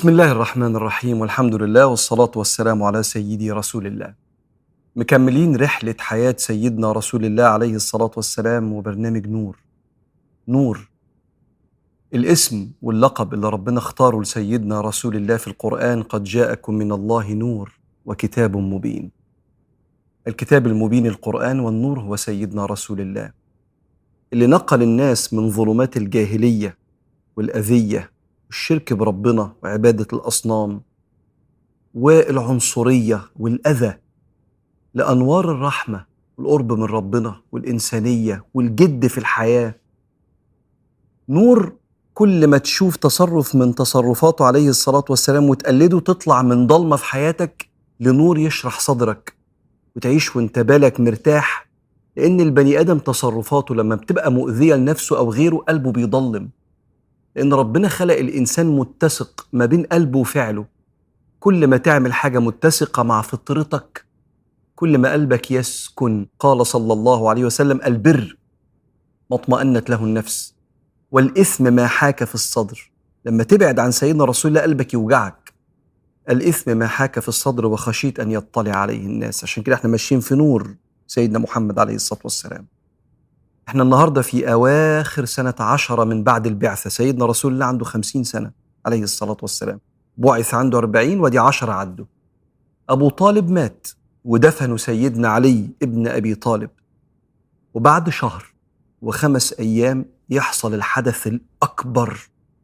بسم الله الرحمن الرحيم والحمد لله والصلاة والسلام على سيدي رسول الله. مكملين رحلة حياة سيدنا رسول الله عليه الصلاة والسلام وبرنامج نور. نور الاسم واللقب اللي ربنا اختاره لسيدنا رسول الله في القرآن قد جاءكم من الله نور وكتاب مبين. الكتاب المبين القرآن والنور هو سيدنا رسول الله. اللي نقل الناس من ظلمات الجاهلية والأذية والشرك بربنا وعبادة الأصنام والعنصرية والأذى لأنوار الرحمة والقرب من ربنا والإنسانية والجد في الحياة نور كل ما تشوف تصرف من تصرفاته عليه الصلاة والسلام وتقلده تطلع من ضلمة في حياتك لنور يشرح صدرك وتعيش وانت بالك مرتاح لأن البني آدم تصرفاته لما بتبقى مؤذية لنفسه أو غيره قلبه بيضلم لأن ربنا خلق الإنسان متسق ما بين قلبه وفعله كل ما تعمل حاجة متسقة مع فطرتك كل ما قلبك يسكن قال صلى الله عليه وسلم البر ما اطمأنت له النفس والإثم ما حاك في الصدر لما تبعد عن سيدنا رسول الله قلبك يوجعك الإثم ما حاك في الصدر وخشيت أن يطلع عليه الناس عشان كده احنا ماشيين في نور سيدنا محمد عليه الصلاة والسلام احنا النهاردة في أواخر سنة عشرة من بعد البعثة سيدنا رسول الله عنده خمسين سنة عليه الصلاة والسلام بعث عنده أربعين ودي عشرة عدوا أبو طالب مات ودفنوا سيدنا علي ابن أبي طالب وبعد شهر وخمس أيام يحصل الحدث الأكبر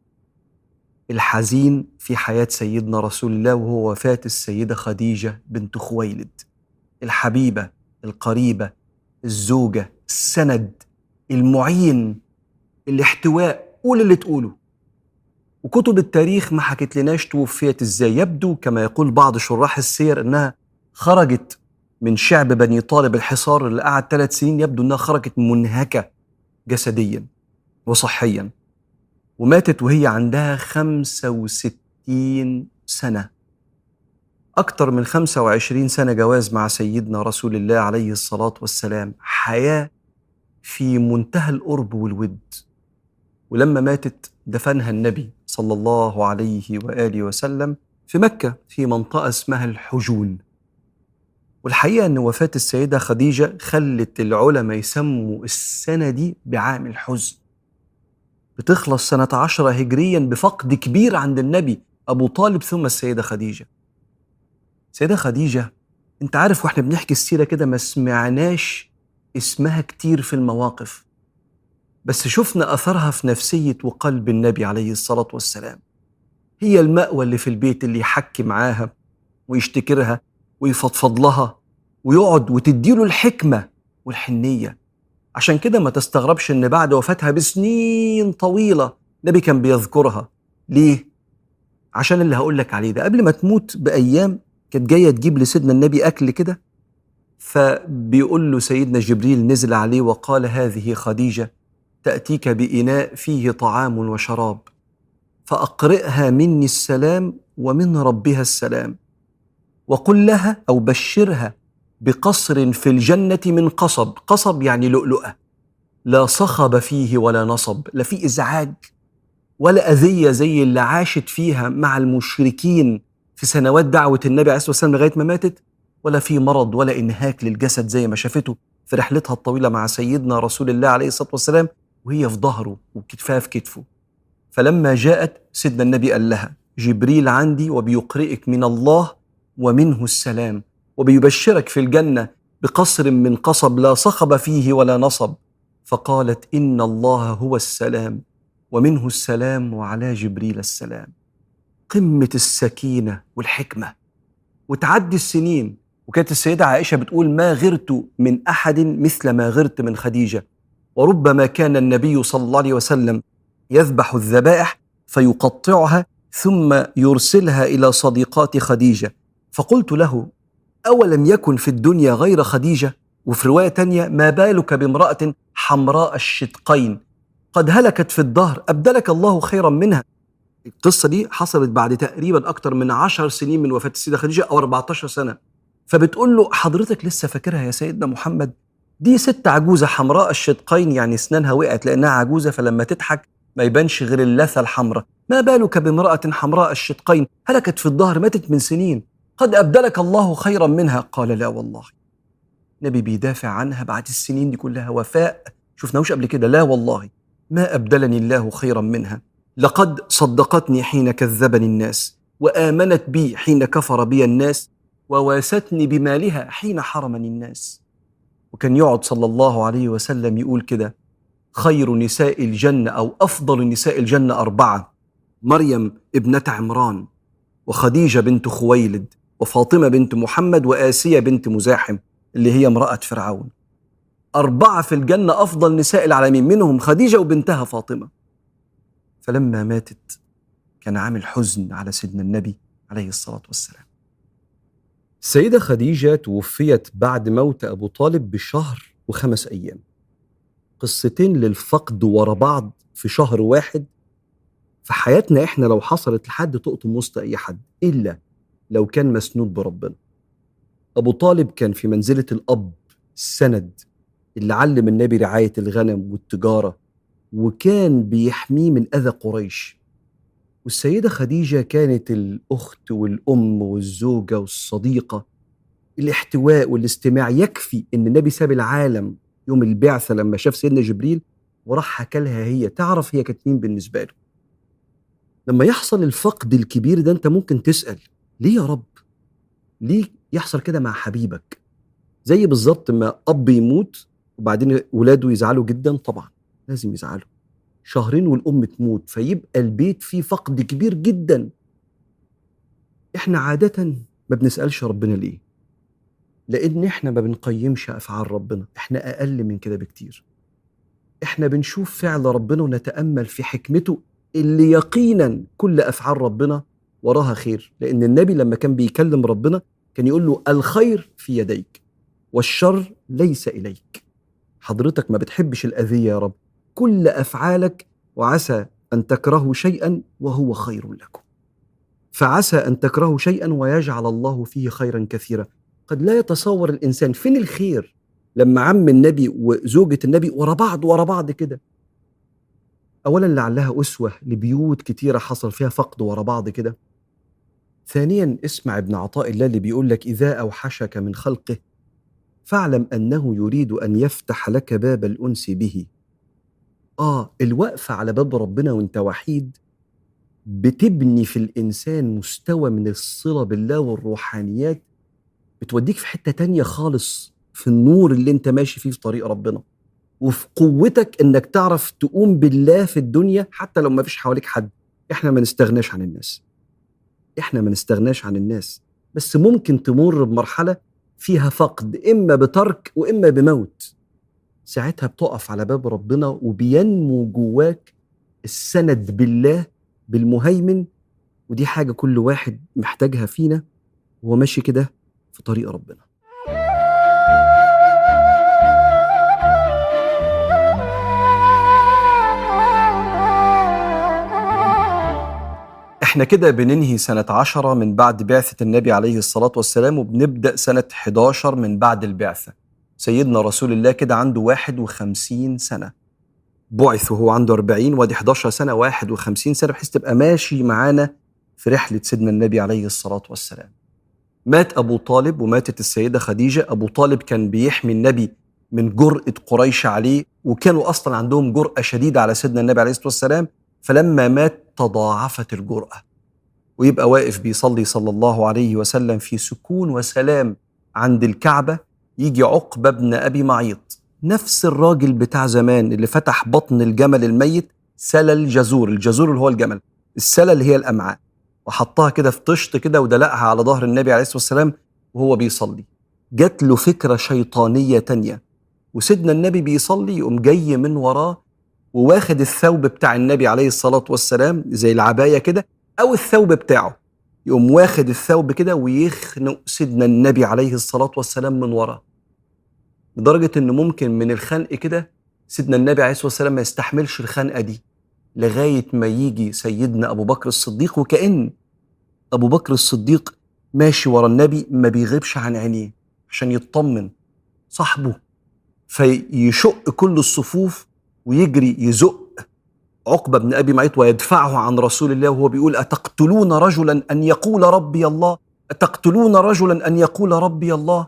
الحزين في حياة سيدنا رسول الله وهو وفاة السيدة خديجة بنت خويلد الحبيبة القريبة الزوجة السند المعين الاحتواء قول اللي تقوله وكتب التاريخ ما حكت لناش توفيت ازاي يبدو كما يقول بعض شراح السير انها خرجت من شعب بني طالب الحصار اللي قعد ثلاث سنين يبدو انها خرجت منهكه جسديا وصحيا وماتت وهي عندها 65 سنه أكثر من 25 سنة جواز مع سيدنا رسول الله عليه الصلاة والسلام حياة في منتهى القرب والود ولما ماتت دفنها النبي صلى الله عليه وآله وسلم في مكة في منطقة اسمها الحجون والحقيقة أن وفاة السيدة خديجة خلت العلماء يسموا السنة دي بعام الحزن بتخلص سنة عشرة هجريا بفقد كبير عند النبي أبو طالب ثم السيدة خديجة سيدة خديجة انت عارف واحنا بنحكي السيرة كده ما سمعناش اسمها كتير في المواقف بس شفنا أثرها في نفسية وقلب النبي عليه الصلاة والسلام هي المأوى اللي في البيت اللي يحكي معاها ويشتكرها ويفضفض لها ويقعد وتديله الحكمة والحنية عشان كده ما تستغربش ان بعد وفاتها بسنين طويلة النبي كان بيذكرها ليه؟ عشان اللي هقول لك عليه ده قبل ما تموت بأيام كانت جاية تجيب لسيدنا النبي أكل كده فبيقول له سيدنا جبريل نزل عليه وقال هذه خديجة تأتيك بإناء فيه طعام وشراب فأقرئها مني السلام ومن ربها السلام وقل لها أو بشرها بقصر في الجنة من قصب قصب يعني لؤلؤة لا صخب فيه ولا نصب لا في إزعاج ولا أذية زي اللي عاشت فيها مع المشركين في سنوات دعوة النبي عليه الصلاة والسلام لغاية ما ماتت ولا في مرض ولا إنهاك للجسد زي ما شافته في رحلتها الطويلة مع سيدنا رسول الله عليه الصلاة والسلام وهي في ظهره وكتفها في كتفه فلما جاءت سيدنا النبي قال لها جبريل عندي وبيقرئك من الله ومنه السلام وبيبشرك في الجنة بقصر من قصب لا صخب فيه ولا نصب فقالت إن الله هو السلام ومنه السلام وعلى جبريل السلام قمة السكينة والحكمة وتعدي السنين وكانت السيدة عائشة بتقول ما غرت من أحد مثل ما غرت من خديجة وربما كان النبي صلى الله عليه وسلم يذبح الذبائح فيقطعها ثم يرسلها إلى صديقات خديجة فقلت له أولم يكن في الدنيا غير خديجة وفي رواية تانية ما بالك بامرأة حمراء الشدقين قد هلكت في الدهر أبدلك الله خيرا منها القصة دي حصلت بعد تقريبا أكتر من عشر سنين من وفاة السيدة خديجة أو 14 سنة فبتقول له حضرتك لسه فاكرها يا سيدنا محمد دي ست عجوزة حمراء الشدقين يعني اسنانها وقعت لأنها عجوزة فلما تضحك ما يبانش غير اللثة الحمراء ما بالك بامرأة حمراء الشدقين هلكت في الظهر ماتت من سنين قد أبدلك الله خيرا منها قال لا والله نبي بيدافع عنها بعد السنين دي كلها وفاء شفناهوش قبل كده لا والله ما أبدلني الله خيرا منها لقد صدقتني حين كذبني الناس وآمنت بي حين كفر بي الناس وواستني بمالها حين حرمني الناس وكان يقعد صلى الله عليه وسلم يقول كده خير نساء الجنة أو أفضل نساء الجنة أربعة مريم ابنة عمران وخديجة بنت خويلد وفاطمة بنت محمد وآسية بنت مزاحم اللي هي امرأة فرعون أربعة في الجنة أفضل نساء العالمين منهم خديجة وبنتها فاطمة فلما ماتت كان عامل حزن على سيدنا النبي عليه الصلاة والسلام السيدة خديجة توفيت بعد موت أبو طالب بشهر وخمس أيام قصتين للفقد ورا بعض في شهر واحد في حياتنا احنا لو حصلت لحد تقطم وسط اي حد الا لو كان مسنود بربنا ابو طالب كان في منزله الاب السند اللي علم النبي رعايه الغنم والتجاره وكان بيحميه من اذى قريش والسيده خديجه كانت الاخت والام والزوجه والصديقه الاحتواء والاستماع يكفي ان النبي ساب العالم يوم البعثه لما شاف سيدنا جبريل وراح حكى لها هي تعرف هي كانت مين بالنسبه له لما يحصل الفقد الكبير ده انت ممكن تسال ليه يا رب ليه يحصل كده مع حبيبك زي بالظبط ما اب يموت وبعدين ولاده يزعلوا جدا طبعا لازم يزعلوا شهرين والام تموت فيبقى البيت فيه فقد كبير جدا احنا عاده ما بنسالش ربنا ليه لان احنا ما بنقيمش افعال ربنا احنا اقل من كده بكتير احنا بنشوف فعل ربنا ونتامل في حكمته اللي يقينا كل افعال ربنا وراها خير لان النبي لما كان بيكلم ربنا كان يقول له الخير في يديك والشر ليس اليك حضرتك ما بتحبش الاذيه يا رب كل افعالك وعسى ان تكرهوا شيئا وهو خير لكم فعسى ان تكرهوا شيئا ويجعل الله فيه خيرا كثيرا قد لا يتصور الانسان فين الخير لما عم النبي وزوجة النبي ورا بعض ورا بعض كده اولا لعلها اسوه لبيوت كتيره حصل فيها فقد ورا بعض كده ثانيا اسمع ابن عطاء الله اللي بيقول لك اذا اوحشك من خلقه فاعلم انه يريد ان يفتح لك باب الانس به اه الوقفه على باب ربنا وانت وحيد بتبني في الانسان مستوى من الصله بالله والروحانيات بتوديك في حته تانية خالص في النور اللي انت ماشي فيه في طريق ربنا وفي قوتك انك تعرف تقوم بالله في الدنيا حتى لو ما فيش حواليك حد احنا ما نستغناش عن الناس احنا ما نستغناش عن الناس بس ممكن تمر بمرحله فيها فقد اما بترك واما بموت ساعتها بتقف على باب ربنا وبينمو جواك السند بالله بالمهيمن ودي حاجه كل واحد محتاجها فينا وهو ماشي كده في طريق ربنا احنا كده بننهي سنة عشرة من بعد بعثة النبي عليه الصلاة والسلام وبنبدأ سنة 11 من بعد البعثة سيدنا رسول الله كده عنده 51 سنة بعث وهو عنده 40 وادي 11 سنة 51 سنة بحيث تبقى ماشي معانا في رحلة سيدنا النبي عليه الصلاة والسلام مات أبو طالب وماتت السيدة خديجة أبو طالب كان بيحمي النبي من جرأة قريش عليه وكانوا أصلا عندهم جرأة شديدة على سيدنا النبي عليه الصلاة والسلام فلما مات تضاعفت الجرأة ويبقى واقف بيصلي صلى الله عليه وسلم في سكون وسلام عند الكعبة يجي عقبة بن أبي معيط نفس الراجل بتاع زمان اللي فتح بطن الجمل الميت سلى الجزور الجزور اللي هو الجمل السلة اللي هي الأمعاء وحطها كده في طشت كده ودلقها على ظهر النبي عليه الصلاة والسلام وهو بيصلي جات له فكرة شيطانية تانية وسيدنا النبي بيصلي يقوم جاي من وراه وواخد الثوب بتاع النبي عليه الصلاة والسلام زي العباية كده أو الثوب بتاعه يقوم واخد الثوب كده ويخنق سيدنا النبي عليه الصلاة والسلام من وراه لدرجة إن ممكن من الخنق كده سيدنا النبي عليه الصلاة والسلام ما يستحملش الخنقة دي لغاية ما يجي سيدنا أبو بكر الصديق وكأن أبو بكر الصديق ماشي ورا النبي ما بيغيبش عن عينيه عشان يطمن صاحبه فيشق كل الصفوف ويجري يزق عقبة بن أبي معيط ويدفعه عن رسول الله وهو بيقول أتقتلون رجلا أن يقول ربي الله أتقتلون رجلا أن يقول ربي الله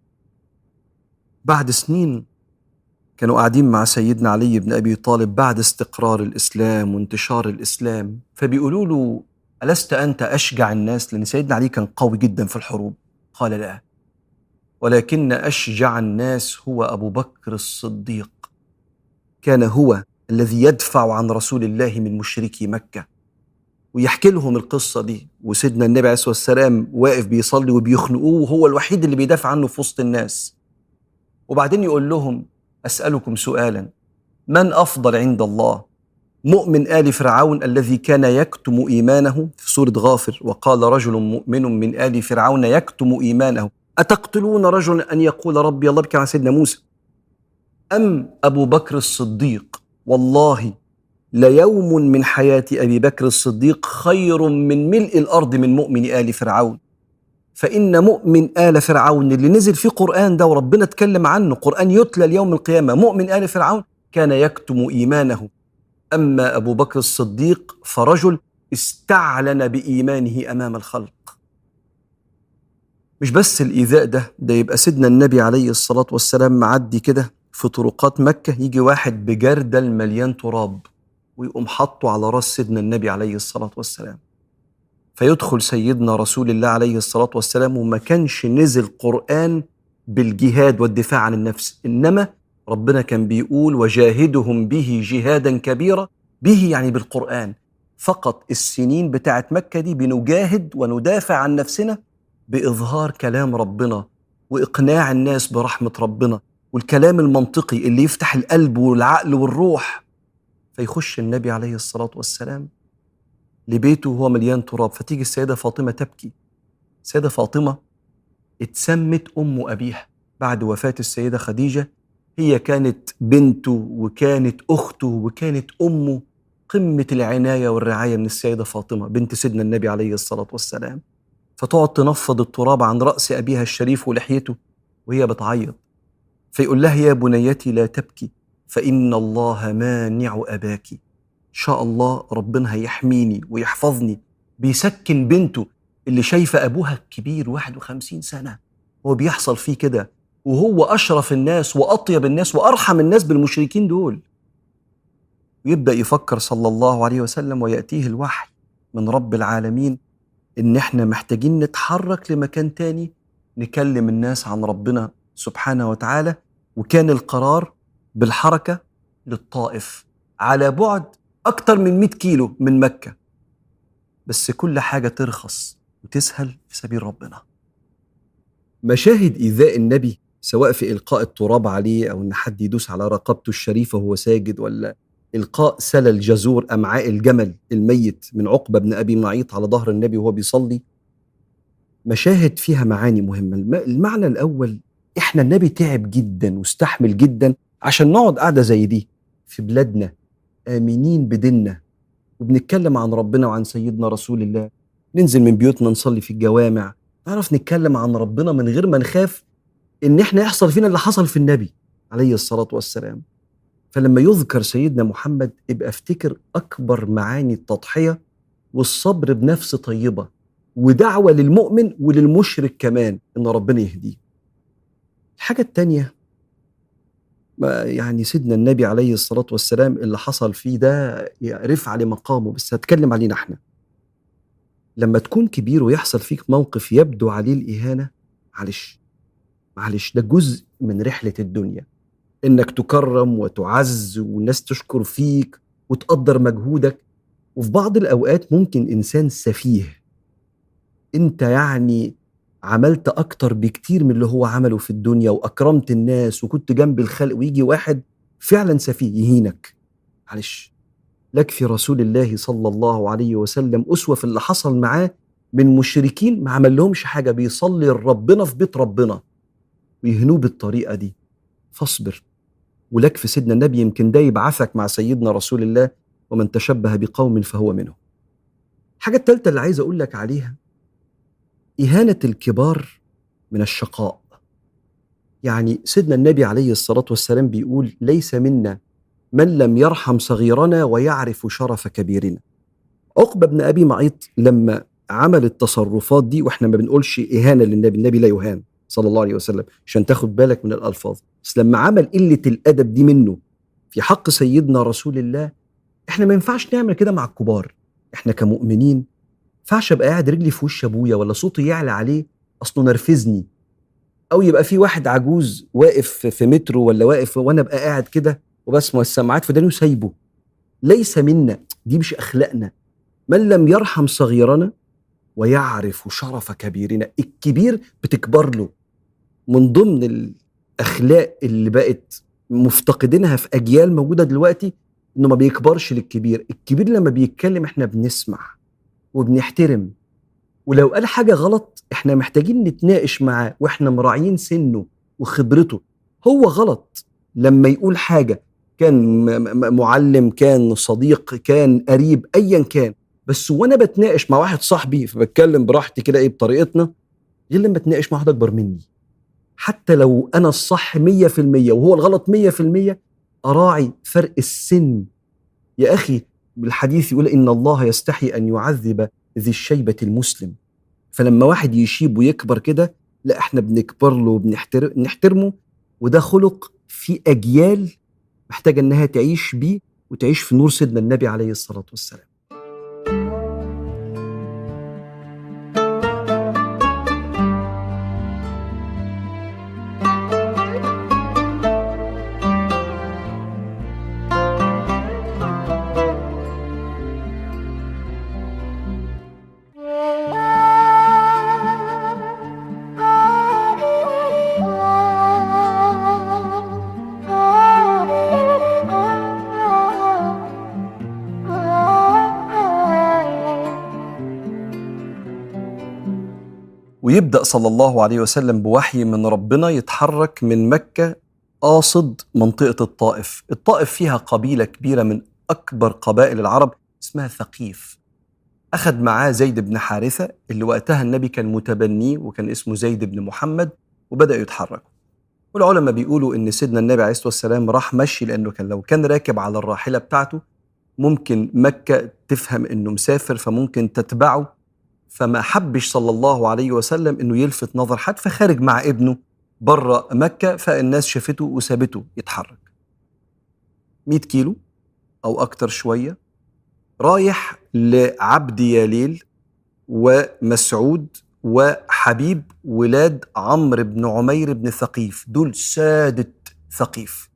بعد سنين كانوا قاعدين مع سيدنا علي بن أبي طالب بعد استقرار الإسلام وانتشار الإسلام فبيقولوا له ألست أنت أشجع الناس لأن سيدنا علي كان قوي جدا في الحروب قال لا ولكن أشجع الناس هو أبو بكر الصديق كان هو الذي يدفع عن رسول الله من مشركي مكة ويحكي لهم القصة دي وسيدنا النبي عليه الصلاة والسلام واقف بيصلي وبيخنقوه وهو الوحيد اللي بيدافع عنه في وسط الناس وبعدين يقول لهم أسألكم سؤالا من أفضل عند الله مؤمن آل فرعون الذي كان يكتم إيمانه في سورة غافر وقال رجل مؤمن من آل فرعون يكتم إيمانه أتقتلون رجلا أن يقول ربي الله بك عن سيدنا موسى أم أبو بكر الصديق والله ليوم من حياة أبي بكر الصديق خير من ملء الأرض من مؤمن آل فرعون فإن مؤمن آل فرعون اللي نزل فيه قرآن ده وربنا اتكلم عنه قرآن يتلى اليوم القيامة مؤمن آل فرعون كان يكتم إيمانه أما أبو بكر الصديق فرجل استعلن بإيمانه أمام الخلق مش بس الإيذاء ده ده يبقى سيدنا النبي عليه الصلاة والسلام معدي كده في طرقات مكة يجي واحد بجردل مليان تراب ويقوم حاطه على راس سيدنا النبي عليه الصلاة والسلام فيدخل سيدنا رسول الله عليه الصلاة والسلام وما كانش نزل قرآن بالجهاد والدفاع عن النفس إنما ربنا كان بيقول وجاهدهم به جهادا كبيرا به يعني بالقرآن فقط السنين بتاعت مكة دي بنجاهد وندافع عن نفسنا بإظهار كلام ربنا وإقناع الناس برحمة ربنا والكلام المنطقي اللي يفتح القلب والعقل والروح فيخش النبي عليه الصلاة والسلام لبيته وهو مليان تراب فتيجي السيدة فاطمة تبكي السيدة فاطمة اتسمت أم أبيها بعد وفاة السيدة خديجة هي كانت بنته وكانت أخته وكانت أمه قمة العناية والرعاية من السيدة فاطمة بنت سيدنا النبي عليه الصلاة والسلام فتقعد تنفض التراب عن رأس أبيها الشريف ولحيته وهي بتعيط فيقول لها يا بنيتي لا تبكي فإن الله مانع أباك إن شاء الله ربنا هيحميني ويحفظني بيسكن بنته اللي شايفة أبوها الكبير 51 سنة هو بيحصل فيه كده وهو أشرف الناس وأطيب الناس وأرحم الناس بالمشركين دول ويبدأ يفكر صلى الله عليه وسلم ويأتيه الوحي من رب العالمين إن إحنا محتاجين نتحرك لمكان تاني نكلم الناس عن ربنا سبحانه وتعالى وكان القرار بالحركة للطائف على بعد أكتر من 100 كيلو من مكة بس كل حاجة ترخص وتسهل في سبيل ربنا مشاهد إيذاء النبي سواء في إلقاء التراب عليه أو إن حد يدوس على رقبته الشريفة وهو ساجد ولا إلقاء سلل جزور أمعاء الجمل الميت من عقبة بن أبي معيط على ظهر النبي وهو بيصلي مشاهد فيها معاني مهمة المعنى الأول إحنا النبي تعب جدا واستحمل جدا عشان نقعد قاعدة زي دي في بلادنا آمنين بديننا وبنتكلم عن ربنا وعن سيدنا رسول الله ننزل من بيوتنا نصلي في الجوامع نعرف نتكلم عن ربنا من غير ما نخاف ان احنا يحصل فينا اللي حصل في النبي عليه الصلاه والسلام فلما يذكر سيدنا محمد ابقى افتكر اكبر معاني التضحيه والصبر بنفس طيبه ودعوه للمؤمن وللمشرك كمان ان ربنا يهديه الحاجه الثانيه يعني سيدنا النبي عليه الصلاه والسلام اللي حصل فيه ده رفع لمقامه بس هتكلم علينا احنا لما تكون كبير ويحصل فيك موقف يبدو عليه الاهانه معلش معلش ده جزء من رحلة الدنيا انك تكرم وتعز والناس تشكر فيك وتقدر مجهودك وفي بعض الاوقات ممكن انسان سفيه انت يعني عملت اكتر بكتير من اللي هو عمله في الدنيا واكرمت الناس وكنت جنب الخلق ويجي واحد فعلا سفيه يهينك معلش لك في رسول الله صلى الله عليه وسلم اسوه في اللي حصل معاه من مشركين ما عمل لهمش حاجه بيصلي لربنا في بيت ربنا ويهنوه بالطريقه دي فاصبر ولك في سيدنا النبي يمكن ده يبعثك مع سيدنا رسول الله ومن تشبه بقوم فهو منه الحاجة الثالثة اللي عايز أقول لك عليها إهانة الكبار من الشقاء يعني سيدنا النبي عليه الصلاة والسلام بيقول ليس منا من لم يرحم صغيرنا ويعرف شرف كبيرنا عقبة بن أبي معيط لما عمل التصرفات دي واحنا ما بنقولش إهانة للنبي النبي لا يهان صلى الله عليه وسلم عشان تاخد بالك من الألفاظ بس لما عمل قلة الأدب دي منه في حق سيدنا رسول الله احنا ما ينفعش نعمل كده مع الكبار احنا كمؤمنين ما ينفعش ابقى قاعد رجلي في وش ابويا ولا صوتي يعلى عليه اصله نرفزني او يبقى في واحد عجوز واقف في مترو ولا واقف وانا ابقى قاعد كده وبسمع السماعات في داني وسايبه ليس منا دي مش اخلاقنا من لم يرحم صغيرنا ويعرف شرف كبيرنا الكبير بتكبر له من ضمن الاخلاق اللي بقت مفتقدينها في اجيال موجوده دلوقتي انه ما بيكبرش للكبير الكبير لما بيتكلم احنا بنسمع وبنحترم ولو قال حاجه غلط احنا محتاجين نتناقش معاه واحنا مراعيين سنه وخبرته هو غلط لما يقول حاجه كان معلم كان صديق كان قريب ايا كان بس وانا بتناقش مع واحد صاحبي فبتكلم براحتي كده ايه بطريقتنا غير لما اتناقش مع واحد اكبر مني حتى لو انا الصح 100% وهو الغلط 100% اراعي فرق السن يا اخي بالحديث يقول ان الله يستحي ان يعذب ذي الشيبه المسلم فلما واحد يشيب ويكبر كده لا احنا بنكبر له وبنحترمه وده خلق في اجيال محتاجه انها تعيش بيه وتعيش في نور سيدنا النبي عليه الصلاه والسلام ويبدأ صلى الله عليه وسلم بوحي من ربنا يتحرك من مكة قاصد منطقة الطائف الطائف فيها قبيلة كبيرة من أكبر قبائل العرب اسمها ثقيف أخذ معاه زيد بن حارثة اللي وقتها النبي كان متبنيه وكان اسمه زيد بن محمد وبدأ يتحركوا والعلماء بيقولوا إن سيدنا النبي عليه الصلاة والسلام راح مشي لأنه كان لو كان راكب على الراحلة بتاعته ممكن مكة تفهم إنه مسافر فممكن تتبعه فما حبش صلى الله عليه وسلم انه يلفت نظر حد فخارج مع ابنه بره مكه فالناس شافته وسابته يتحرك 100 كيلو او اكتر شويه رايح لعبد ياليل ومسعود وحبيب ولاد عمرو بن عمير بن ثقيف دول سادة ثقيف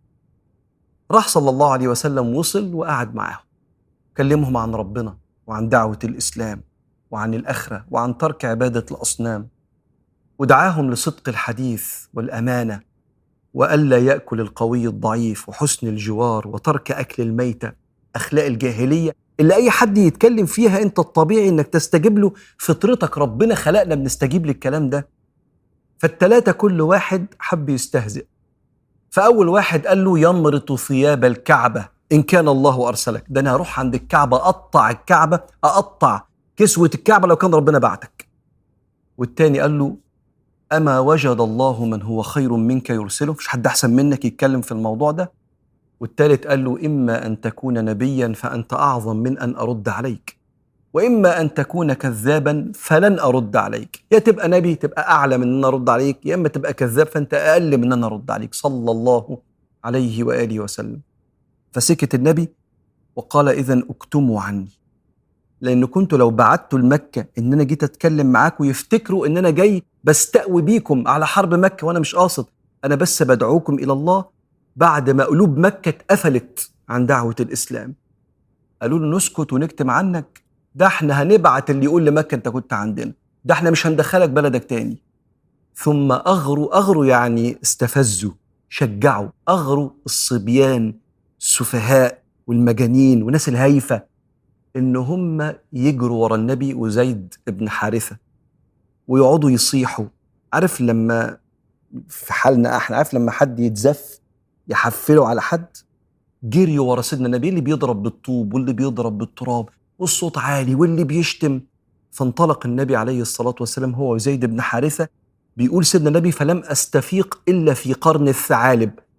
راح صلى الله عليه وسلم وصل وقعد معاهم كلمهم عن ربنا وعن دعوة الإسلام وعن الاخره وعن ترك عباده الاصنام ودعاهم لصدق الحديث والامانه والا ياكل القوي الضعيف وحسن الجوار وترك اكل الميته اخلاق الجاهليه اللي اي حد يتكلم فيها انت الطبيعي انك تستجيب له فطرتك ربنا خلقنا بنستجيب للكلام ده فالتلاتة كل واحد حب يستهزئ فأول واحد قال له يمرط ثياب الكعبة إن كان الله أرسلك ده أنا هروح عند الكعبة أقطع الكعبة أقطع كسوة الكعبة لو كان ربنا بعتك والتاني قال له أما وجد الله من هو خير منك يرسله مش حد أحسن منك يتكلم في الموضوع ده والتالت قال له إما أن تكون نبيا فأنت أعظم من أن أرد عليك وإما أن تكون كذابا فلن أرد عليك يا تبقى نبي تبقى أعلى من أن أرد عليك يا إما تبقى كذاب فأنت أقل من أن أرد عليك صلى الله عليه وآله وسلم فسكت النبي وقال إذا اكتموا عني لان كنت لو بعتوا لمكه ان انا جيت اتكلم معاكم يفتكروا ان انا جاي بستقوي بيكم على حرب مكه وانا مش قاصد انا بس بدعوكم الى الله بعد ما قلوب مكه اتقفلت عن دعوه الاسلام قالوا له نسكت ونكتم عنك ده احنا هنبعت اللي يقول لمكه انت كنت عندنا ده احنا مش هندخلك بلدك تاني ثم اغروا اغروا يعني استفزوا شجعوا اغروا الصبيان السفهاء والمجانين والناس الهايفه ان هم يجروا ورا النبي وزيد بن حارثه ويقعدوا يصيحوا عارف لما في حالنا احنا عارف لما حد يتزف يحفله على حد جريوا ورا سيدنا النبي اللي بيضرب بالطوب واللي بيضرب بالتراب والصوت عالي واللي بيشتم فانطلق النبي عليه الصلاه والسلام هو وزيد بن حارثه بيقول سيدنا النبي فلم استفيق الا في قرن الثعالب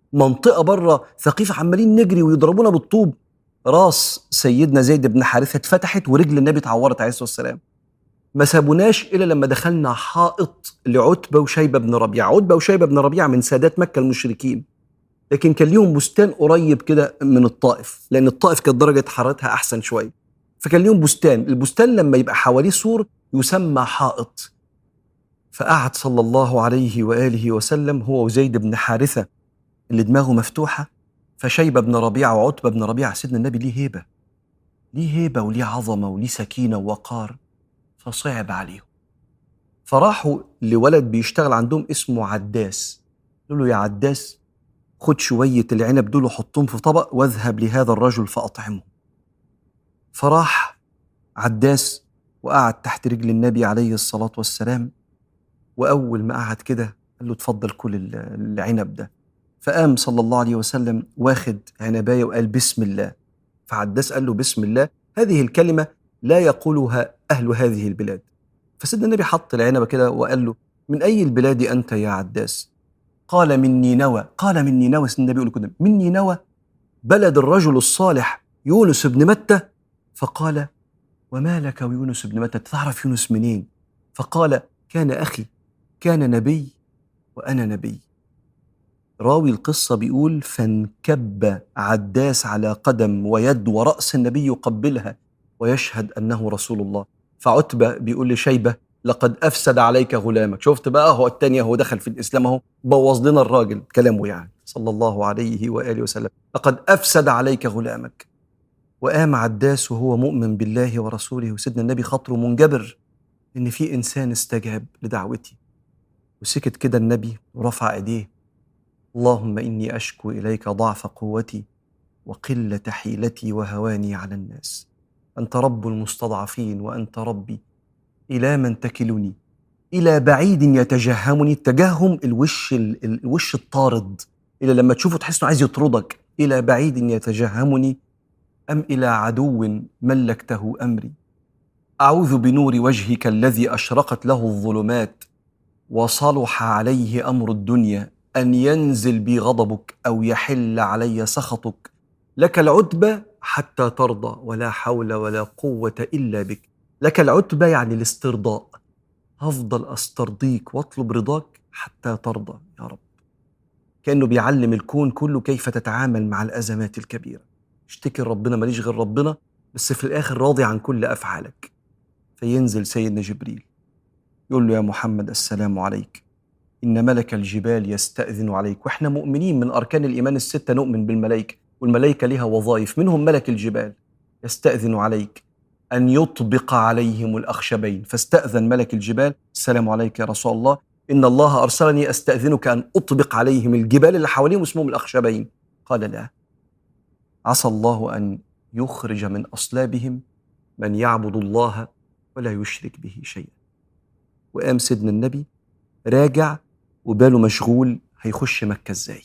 منطقه بره ثقيف عمالين نجري ويضربونا بالطوب راس سيدنا زيد بن حارثه اتفتحت ورجل النبي اتعورت عليه الصلاه والسلام ما سابوناش الا لما دخلنا حائط لعتبه وشيبه بن ربيعه عتبه وشيبه بن ربيعه من سادات مكه المشركين لكن كان ليهم بستان قريب كده من الطائف لان الطائف كانت درجه حرارتها احسن شويه فكان ليهم بستان البستان لما يبقى حواليه سور يسمى حائط فقعد صلى الله عليه واله وسلم هو وزيد بن حارثه اللي دماغه مفتوحه فشيبه بن ربيعه وعتبه بن ربيعه سيدنا النبي ليه هيبه ليه هيبه وليه عظمه وليه سكينه ووقار فصعب عليهم فراحوا لولد بيشتغل عندهم اسمه عداس قالوا له يا عداس خد شوية العنب دول وحطهم في طبق واذهب لهذا الرجل فأطعمه فراح عداس وقعد تحت رجل النبي عليه الصلاة والسلام وأول ما قعد كده قال له اتفضل كل العنب ده فقام صلى الله عليه وسلم واخد عنباية وقال بسم الله فعداس قال له بسم الله هذه الكلمة لا يقولها أهل هذه البلاد فسيدنا النبي حط العنبة كده وقال له من أي البلاد أنت يا عداس قال من نينوى قال من نينوى سيدنا النبي يقول كده من نينوى بلد الرجل الصالح يونس بن متى فقال وما لك ويونس بن متى تعرف يونس منين فقال كان أخي كان نبي وأنا نبي راوي القصة بيقول فانكب عداس على قدم ويد ورأس النبي يقبلها ويشهد أنه رسول الله فعتبة بيقول لشيبة لقد أفسد عليك غلامك شفت بقى هو التانية هو دخل في الإسلام اهو بوظ لنا الراجل كلامه يعني صلى الله عليه وآله وسلم لقد أفسد عليك غلامك وقام عداس وهو مؤمن بالله ورسوله وسيدنا النبي خاطره منجبر إن في إنسان استجاب لدعوتي وسكت كده النبي ورفع ايديه اللهم اني اشكو اليك ضعف قوتي وقله حيلتي وهواني على الناس انت رب المستضعفين وانت ربي الى من تكلني الى بعيد يتجهمني التجهم الوش الوش الطارد الى لما تشوفه تحس انه عايز يطردك الى بعيد يتجهمني ام الى عدو ملكته امري اعوذ بنور وجهك الذي اشرقت له الظلمات وصلح عليه امر الدنيا ان ينزل بي غضبك او يحل علي سخطك لك العتبى حتى ترضى ولا حول ولا قوه الا بك لك العتبى يعني الاسترضاء هفضل استرضيك واطلب رضاك حتى ترضى يا رب كانه بيعلم الكون كله كيف تتعامل مع الازمات الكبيره اشتكي ربنا ماليش غير ربنا بس في الاخر راضي عن كل افعالك فينزل سيدنا جبريل يقول له يا محمد السلام عليك إن ملك الجبال يستأذن عليك وإحنا مؤمنين من أركان الإيمان الستة نؤمن بالملائكة والملائكة لها وظائف منهم ملك الجبال يستأذن عليك أن يطبق عليهم الأخشبين فاستأذن ملك الجبال السلام عليك يا رسول الله إن الله أرسلني أستأذنك أن أطبق عليهم الجبال اللي حواليهم اسمهم الأخشبين قال لا عسى الله أن يخرج من أصلابهم من يعبد الله ولا يشرك به شيئا وقام سيدنا النبي راجع وباله مشغول هيخش مكة ازاي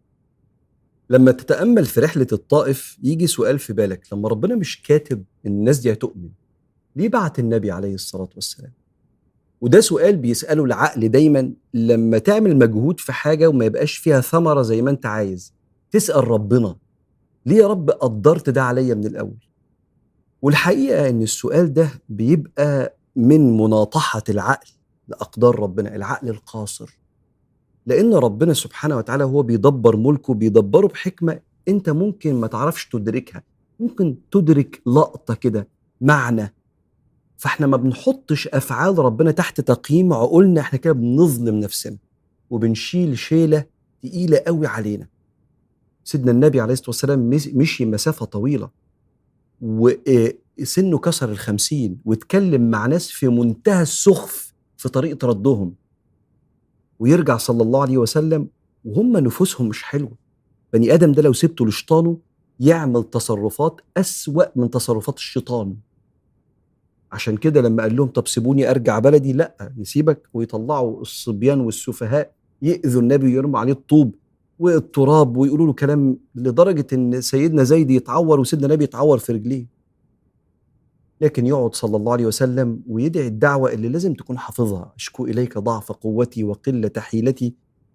لما تتأمل في رحلة الطائف يجي سؤال في بالك لما ربنا مش كاتب ان الناس دي هتؤمن ليه بعت النبي عليه الصلاة والسلام وده سؤال بيسأله العقل دايما لما تعمل مجهود في حاجة وما يبقاش فيها ثمرة زي ما انت عايز تسأل ربنا ليه يا رب قدرت ده عليا من الأول والحقيقة ان السؤال ده بيبقى من مناطحة العقل لأقدار ربنا العقل القاصر لأن ربنا سبحانه وتعالى هو بيدبر ملكه بيدبره بحكمة أنت ممكن ما تعرفش تدركها ممكن تدرك لقطة كده معنى فاحنا ما بنحطش أفعال ربنا تحت تقييم عقولنا احنا كده بنظلم نفسنا وبنشيل شيلة تقيلة قوي علينا سيدنا النبي عليه الصلاة والسلام مشي مسافة طويلة وسنه كسر الخمسين واتكلم مع ناس في منتهى السخف في طريقة ردهم ويرجع صلى الله عليه وسلم وهم نفوسهم مش حلوة بني آدم ده لو سبته لشيطانه يعمل تصرفات أسوأ من تصرفات الشيطان عشان كده لما قال لهم طب سيبوني ارجع بلدي لا نسيبك ويطلعوا الصبيان والسفهاء يأذوا النبي ويرموا عليه الطوب والتراب ويقولوا له كلام لدرجه ان سيدنا زيد يتعور وسيدنا النبي يتعور في رجليه لكن يقعد صلى الله عليه وسلم ويدعي الدعوة اللي لازم تكون حافظها أشكو إليك ضعف قوتي وقلة حيلتي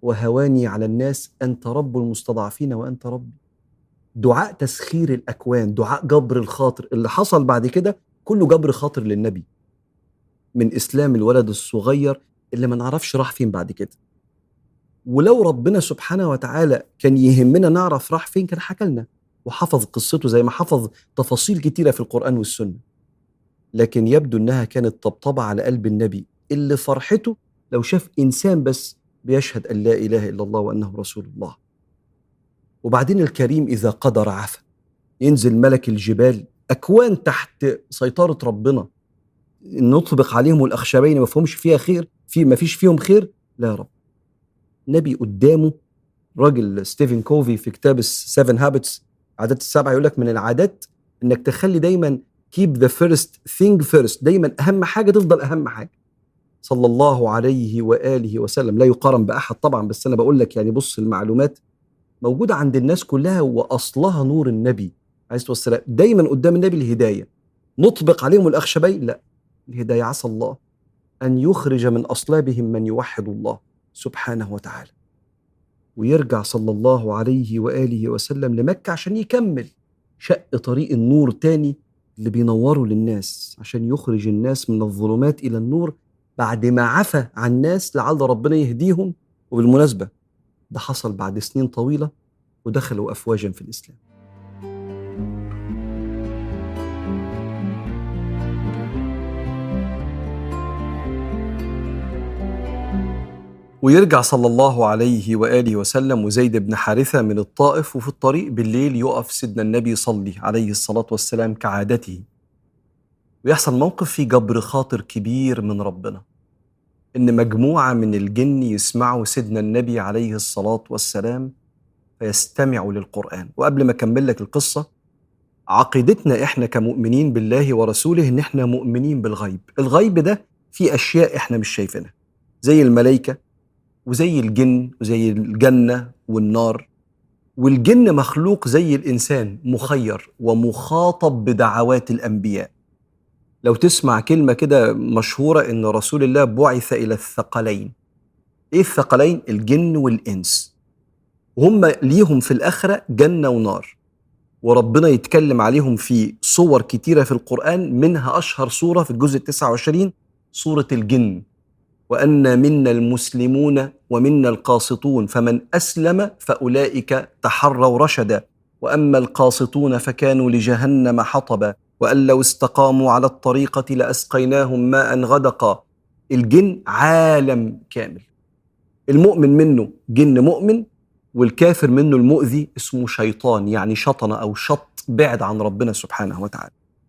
وهواني على الناس أنت رب المستضعفين وأنت ربي دعاء تسخير الأكوان دعاء جبر الخاطر اللي حصل بعد كده كله جبر خاطر للنبي من إسلام الولد الصغير اللي ما نعرفش راح فين بعد كده ولو ربنا سبحانه وتعالى كان يهمنا نعرف راح فين كان حكى لنا وحفظ قصته زي ما حفظ تفاصيل كتيرة في القرآن والسنة لكن يبدو انها كانت طبطبة على قلب النبي اللي فرحته لو شاف انسان بس بيشهد ان لا اله الا الله وانه رسول الله وبعدين الكريم اذا قدر عفا ينزل ملك الجبال اكوان تحت سيطره ربنا نطبق عليهم الاخشبين ما فيهمش فيها خير في ما فيش فيهم خير لا يا رب نبي قدامه راجل ستيفن كوفي في كتاب السيفن هابتس عادات السبعه يقول لك من العادات انك تخلي دايما keep the first thing first دايما اهم حاجه تفضل اهم حاجه صلى الله عليه واله وسلم لا يقارن باحد طبعا بس انا بقول لك يعني بص المعلومات موجوده عند الناس كلها واصلها نور النبي عليه الصلاه والسلام دايما قدام النبي الهدايه نطبق عليهم الاخشبين لا الهدايه عسى الله ان يخرج من اصلابهم من يوحد الله سبحانه وتعالى ويرجع صلى الله عليه واله وسلم لمكه عشان يكمل شق طريق النور تاني اللي بينوروا للناس عشان يخرج الناس من الظلمات الى النور بعد ما عفى عن الناس لعل ربنا يهديهم وبالمناسبه ده حصل بعد سنين طويله ودخلوا افواجا في الاسلام ويرجع صلى الله عليه واله وسلم وزيد بن حارثه من الطائف وفي الطريق بالليل يقف سيدنا النبي يصلي عليه الصلاه والسلام كعادته ويحصل موقف فيه جبر خاطر كبير من ربنا ان مجموعه من الجن يسمعوا سيدنا النبي عليه الصلاه والسلام فيستمعوا للقران وقبل ما اكمل لك القصه عقيدتنا احنا كمؤمنين بالله ورسوله ان احنا مؤمنين بالغيب الغيب ده في اشياء احنا مش شايفينها زي الملائكه وزي الجن وزي الجنة والنار والجن مخلوق زي الإنسان مخير ومخاطب بدعوات الأنبياء لو تسمع كلمة كده مشهورة إن رسول الله بعث إلى الثقلين إيه الثقلين؟ الجن والإنس وهم ليهم في الآخرة جنة ونار وربنا يتكلم عليهم في صور كتيرة في القرآن منها أشهر صورة في الجزء 29 صورة الجن وأن منا المسلمون ومنا القاسطون فمن أسلم فأولئك تحروا رشدا وأما القاسطون فكانوا لجهنم حطبا وأن لو استقاموا على الطريقة لأسقيناهم ماء غدقا الجن عالم كامل المؤمن منه جن مؤمن والكافر منه المؤذي اسمه شيطان يعني شطن أو شط بعد عن ربنا سبحانه وتعالى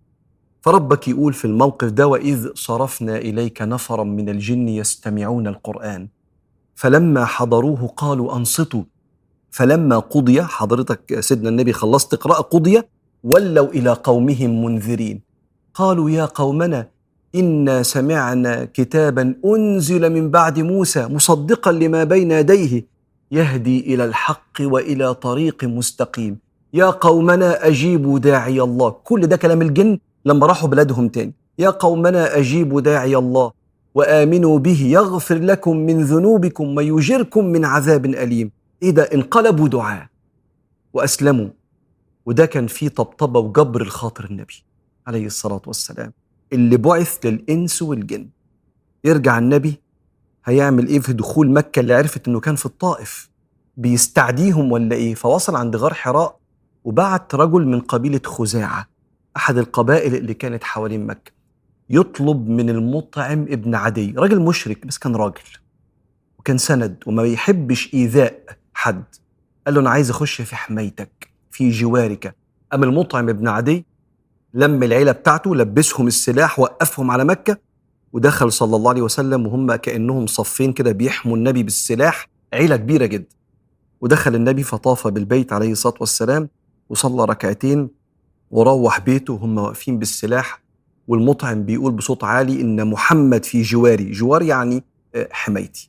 فربك يقول في الموقف ده واذ صرفنا اليك نفرا من الجن يستمعون القران فلما حضروه قالوا انصتوا فلما قضي حضرتك سيدنا النبي خلصت قراءه قضي ولوا الى قومهم منذرين قالوا يا قومنا انا سمعنا كتابا انزل من بعد موسى مصدقا لما بين يديه يهدي الى الحق والى طريق مستقيم يا قومنا اجيبوا داعي الله كل ده كلام الجن لما راحوا بلادهم تاني يا قومنا أجيبوا داعي الله وآمنوا به يغفر لكم من ذنوبكم ويجركم من عذاب أليم إيه ده انقلبوا دعاء وأسلموا وده كان فيه طبطبة وجبر الخاطر النبي عليه الصلاة والسلام اللي بعث للإنس والجن يرجع النبي هيعمل إيه في دخول مكة اللي عرفت إنه كان في الطائف بيستعديهم ولا إيه فوصل عند غار حراء وبعت رجل من قبيلة خزاعة احد القبائل اللي كانت حوالين مكه يطلب من المطعم ابن عدي راجل مشرك بس كان راجل وكان سند وما بيحبش ايذاء حد قال له انا عايز اخش في حمايتك في جوارك اما المطعم ابن عدي لم العيله بتاعته لبسهم السلاح وقفهم على مكه ودخل صلى الله عليه وسلم وهم كانهم صفين كده بيحموا النبي بالسلاح عيله كبيره جدا ودخل النبي فطاف بالبيت عليه الصلاه والسلام وصلى ركعتين وروح بيته وهم واقفين بالسلاح والمطعم بيقول بصوت عالي ان محمد في جواري جوار يعني آه، حمايتي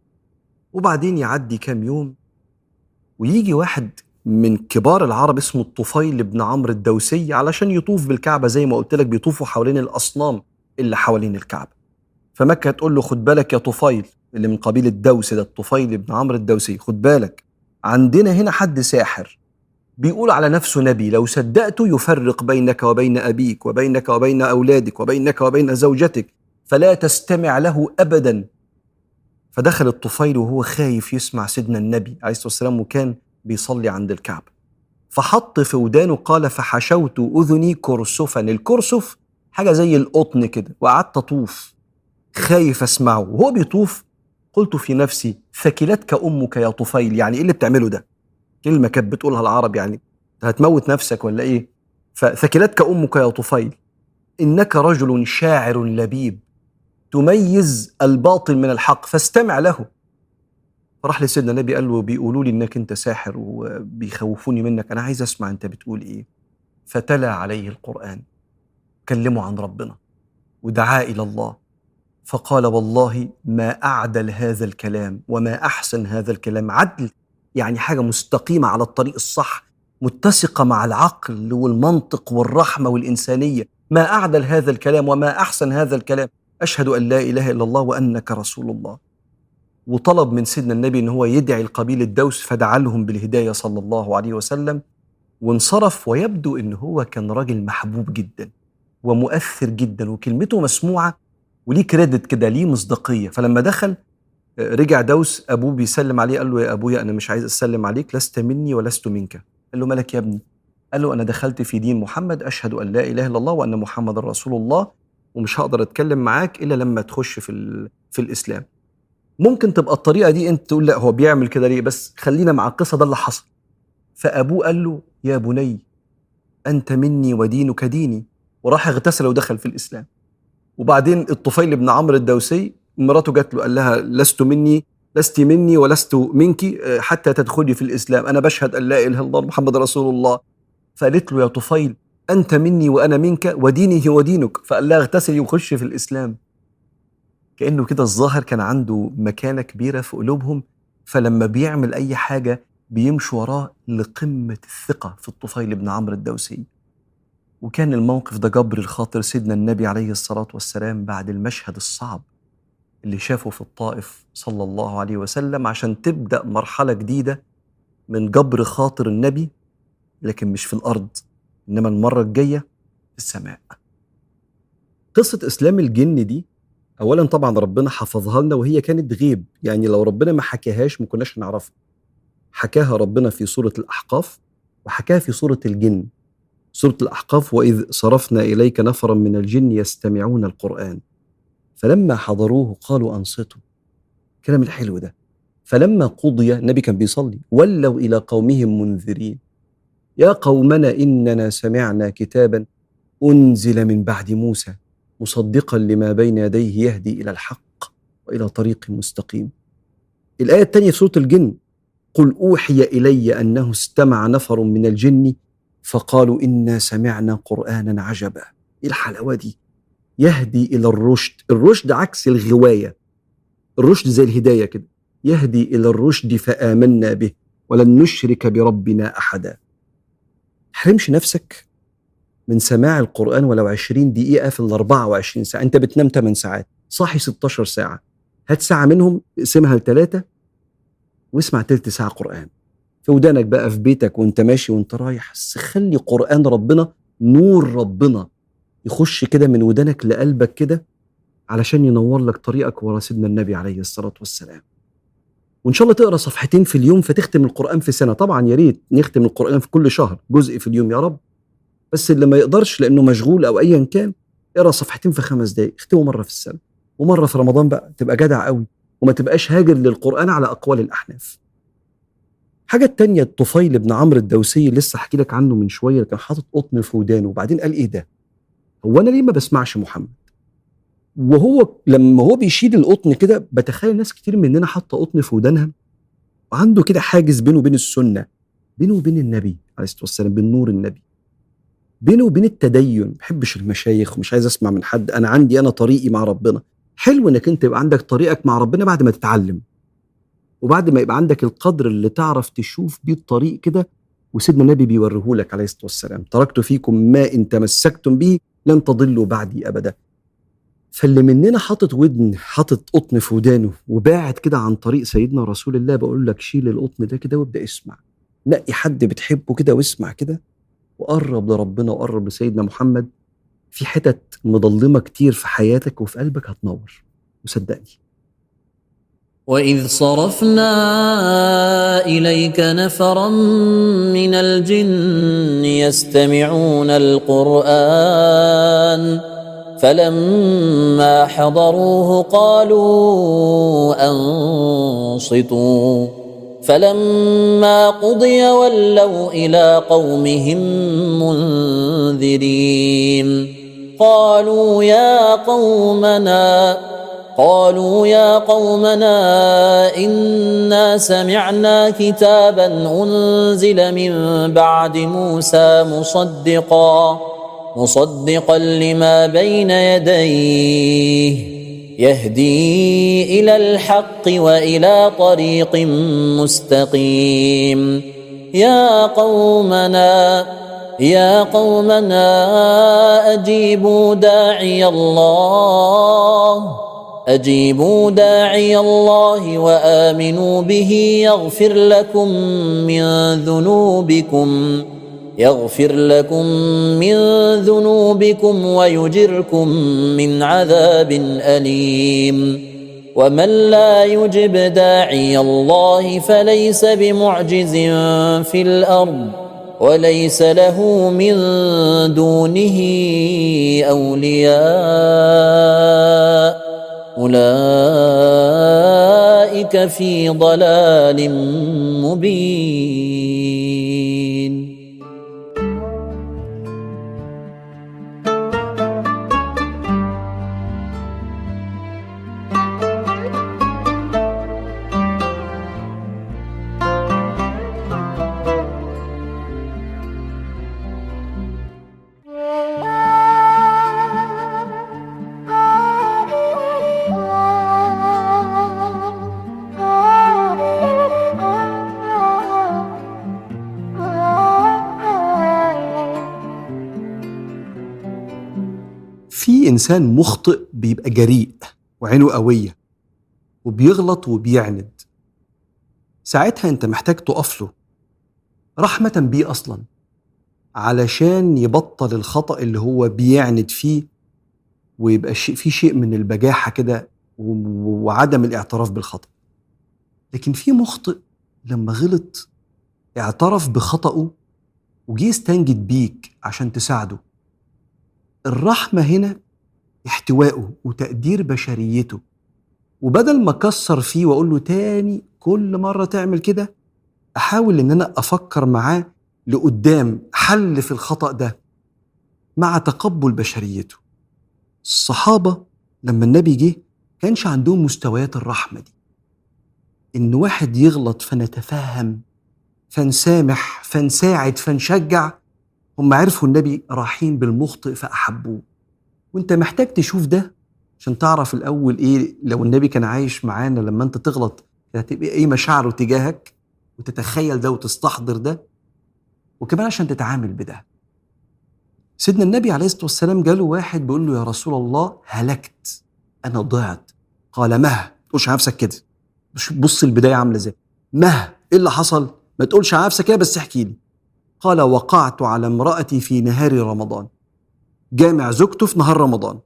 وبعدين يعدي كام يوم ويجي واحد من كبار العرب اسمه الطفيل بن عمرو الدوسي علشان يطوف بالكعبة زي ما قلت لك بيطوفوا حوالين الأصنام اللي حوالين الكعبة فمكة تقول له خد بالك يا طفيل اللي من قبيله دوس ده الطفيل بن عمرو الدوسي خد بالك عندنا هنا حد ساحر بيقول على نفسه نبي لو صدقته يفرق بينك وبين ابيك وبينك وبين اولادك وبينك وبين زوجتك فلا تستمع له ابدا فدخل الطفيل وهو خايف يسمع سيدنا النبي عليه الصلاه والسلام وكان بيصلي عند الكعبه فحط في ودانه قال فحشوت اذني كرسفا الكرسف حاجه زي القطن كده وقعدت اطوف خايف اسمعه وهو بيطوف قلت في نفسي ثكلتك امك يا طفيل يعني ايه اللي بتعمله ده كلمه كانت بتقولها العرب يعني هتموت نفسك ولا ايه فثكلتك امك يا طفيل انك رجل شاعر لبيب تميز الباطل من الحق فاستمع له فراح لسيدنا النبي قال له بيقولوا لي انك انت ساحر وبيخوفوني منك انا عايز اسمع انت بتقول ايه فتلا عليه القران كلمه عن ربنا ودعا الى الله فقال والله ما اعدل هذا الكلام وما احسن هذا الكلام عدل يعني حاجه مستقيمه على الطريق الصح متسقه مع العقل والمنطق والرحمه والانسانيه ما اعدل هذا الكلام وما احسن هذا الكلام اشهد ان لا اله الا الله وانك رسول الله وطلب من سيدنا النبي ان هو يدعي القبيل الدوس فدعا لهم بالهدايه صلى الله عليه وسلم وانصرف ويبدو ان هو كان راجل محبوب جدا ومؤثر جدا وكلمته مسموعه وليه كريدت كده ليه مصداقيه فلما دخل رجع دوس ابوه بيسلم عليه قال له يا ابويا انا مش عايز اسلم عليك لست مني ولست منك قال له مالك يا ابني قال له انا دخلت في دين محمد اشهد ان لا اله الا الله وان محمد رسول الله ومش هقدر اتكلم معاك الا لما تخش في في الاسلام ممكن تبقى الطريقه دي انت تقول لا هو بيعمل كده ليه بس خلينا مع القصه ده اللي حصل فابوه قال له يا بني انت مني ودينك ديني وراح اغتسل ودخل في الاسلام وبعدين الطفيل بن عمرو الدوسي مراته جات له قال لها لست مني لست مني ولست منك آه، حتى تدخلي في الاسلام انا بشهد ان لا اله الا الله محمد رسول الله فقالت له يا طفيل انت مني وانا منك وديني هو دينك فقال لها اغتسلي وخشي في الاسلام كانه كده الظاهر كان عنده مكانه كبيره في قلوبهم فلما بيعمل اي حاجه بيمشوا وراه لقمه الثقه في الطفيل بن عمرو الدوسي وكان الموقف ده جبر الخاطر سيدنا النبي عليه الصلاه والسلام بعد المشهد الصعب اللي شافه في الطائف صلى الله عليه وسلم عشان تبدا مرحله جديده من جبر خاطر النبي لكن مش في الارض انما المره الجايه في السماء قصه اسلام الجن دي اولا طبعا ربنا حفظها لنا وهي كانت غيب يعني لو ربنا ما حكاهاش ما كناش نعرفها حكاها ربنا في سوره الاحقاف وحكاها في سوره الجن سوره الاحقاف واذ صرفنا اليك نفرا من الجن يستمعون القران فلما حضروه قالوا انصتوا الكلام الحلو ده فلما قضي النبي كان بيصلي ولوا الى قومهم منذرين يا قومنا اننا سمعنا كتابا انزل من بعد موسى مصدقا لما بين يديه يهدي الى الحق والى طريق مستقيم. الايه الثانيه في سوره الجن قل اوحي الي انه استمع نفر من الجن فقالوا انا سمعنا قرانا عجبا. ايه الحلاوه دي؟ يهدي الى الرشد، الرشد عكس الغوايه. الرشد زي الهدايه كده. يهدي الى الرشد فامنا به ولن نشرك بربنا احدا. حرمش نفسك من سماع القرآن ولو 20 دقيقة في ال 24 ساعة أنت بتنام 8 ساعات صاحي 16 ساعة هات ساعة منهم اقسمها لثلاثة واسمع تلت ساعة قرآن في ودانك بقى في بيتك وانت ماشي وانت رايح بس خلي قرآن ربنا نور ربنا يخش كده من ودانك لقلبك كده علشان ينور لك طريقك ورا سيدنا النبي عليه الصلاة والسلام وان شاء الله تقرا صفحتين في اليوم فتختم القران في سنه طبعا يا ريت نختم القران في كل شهر جزء في اليوم يا رب بس اللي ما يقدرش لانه مشغول او ايا كان اقرا صفحتين في خمس دقائق اختمه مره في السنه ومره في رمضان بقى تبقى جدع قوي وما تبقاش هاجر للقران على اقوال الاحناف حاجة التانية الطفيل بن عمرو الدوسي اللي لسه احكي لك عنه من شوية كان حاطط قطن في ودانه وبعدين قال ايه ده؟ هو انا ليه ما بسمعش محمد؟ وهو لما هو بيشيل القطن كده بتخيل ناس كتير مننا حاطه قطن في ودانها وعنده كده حاجز بينه وبين السنه بينه وبين النبي عليه الصلاه والسلام بين نور النبي بينه وبين التدين ما بحبش المشايخ ومش عايز اسمع من حد انا عندي انا طريقي مع ربنا حلو انك انت يبقى عندك طريقك مع ربنا بعد ما تتعلم وبعد ما يبقى عندك القدر اللي تعرف تشوف بيه الطريق كده وسيدنا النبي بيوريه لك عليه الصلاه والسلام تركت فيكم ما ان تمسكتم به لن تضلوا بعدي ابدا فاللي مننا حاطط ودن حاطط قطن في ودانه وباعد كده عن طريق سيدنا رسول الله بقول لك شيل القطن ده كده وابدا اسمع نقي حد بتحبه كده واسمع كده وقرب لربنا وقرب لسيدنا محمد في حتت مضلمه كتير في حياتك وفي قلبك هتنور وصدقني واذ صرفنا اليك نفرا من الجن يستمعون القران فلما حضروه قالوا انصتوا فلما قضي ولوا الى قومهم منذرين قالوا يا قومنا قالوا يا قومنا انا سمعنا كتابا انزل من بعد موسى مصدقا مصدقا لما بين يديه يهدي الى الحق والى طريق مستقيم يا قومنا يا قومنا اجيبوا داعي الله اجيبوا داعي الله وامنوا به يغفر لكم من ذنوبكم يغفر لكم من ذنوبكم ويجركم من عذاب اليم ومن لا يجب داعي الله فليس بمعجز في الارض وليس له من دونه اولياء اولئك في ضلال مبين في انسان مخطئ بيبقى جريء وعينه قويه وبيغلط وبيعند ساعتها انت محتاج تقف له رحمه بيه اصلا علشان يبطل الخطا اللي هو بيعند فيه ويبقى شيء في شيء من البجاحه كده و- وعدم الاعتراف بالخطا لكن في مخطئ لما غلط اعترف بخطأه وجه يستنجد بيك عشان تساعده الرحمة هنا احتوائه وتقدير بشريته وبدل ما اكسر فيه واقول له تاني كل مرة تعمل كده احاول ان انا افكر معاه لقدام حل في الخطأ ده مع تقبل بشريته الصحابة لما النبي جه كانش عندهم مستويات الرحمة دي ان واحد يغلط فنتفهم فنسامح فنساعد فنشجع هم عرفوا النبي رحيم بالمخطئ فأحبوه وانت محتاج تشوف ده عشان تعرف الأول إيه لو النبي كان عايش معانا لما أنت تغلط هتبقى إيه مشاعره تجاهك وتتخيل ده وتستحضر ده وكمان عشان تتعامل بده سيدنا النبي عليه الصلاة والسلام جاله واحد بيقول له يا رسول الله هلكت أنا ضعت قال مه تقولش على نفسك كده بص- بص البداية عاملة ازاي مه إيه اللي حصل ما تقولش على نفسك كده بس احكي لي قال وقعت على امرأتي في نهار رمضان جامع زوجته في نهار رمضان